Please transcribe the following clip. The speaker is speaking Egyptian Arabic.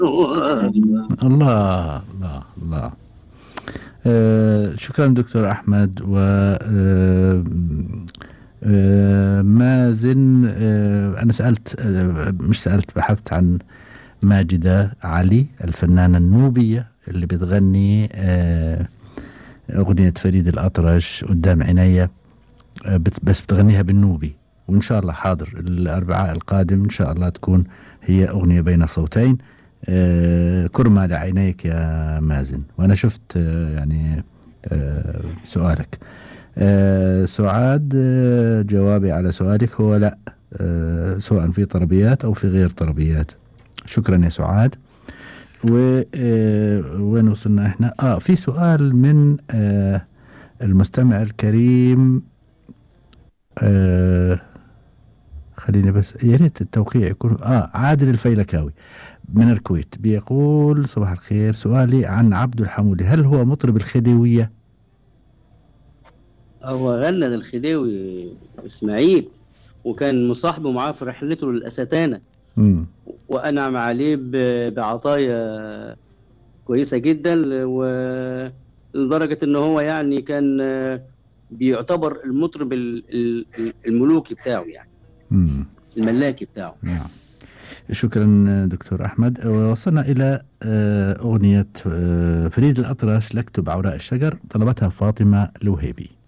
الله الله الله آه شكرا دكتور احمد و آه آه مازن آه انا سالت آه مش سالت بحثت عن ماجده علي الفنانه النوبيه اللي بتغني آه اغنيه فريد الاطرش قدام عينيا آه بس بتغنيها بالنوبي وان شاء الله حاضر الاربعاء القادم ان شاء الله تكون هي اغنيه بين صوتين آه كرمة لعينيك يا مازن وانا شفت آه يعني آه سؤالك آه سعاد آه جوابي على سؤالك هو لا آه سواء في طربيات او في غير طربيات شكرا يا سعاد و آه وين وصلنا احنا اه في سؤال من آه المستمع الكريم آه خليني بس يا ريت التوقيع يكون اه عادل الفيلكاوي من الكويت بيقول صباح الخير سؤالي عن عبد الحمولي هل هو مطرب الخديوية؟ هو غنى للخديوي اسماعيل وكان مصاحبه معاه في رحلته للأستانة مم. وأنعم عليه ب- بعطايا كويسة جدا ولدرجة إن هو يعني كان بيعتبر المطرب ال- ال- الملوكي بتاعه يعني مم. الملاكي بتاعه نعم شكرا دكتور أحمد وصلنا إلى آه، أغنية آه، فريد الأطرش لكتب عوراء الشجر طلبتها فاطمة الوهيبي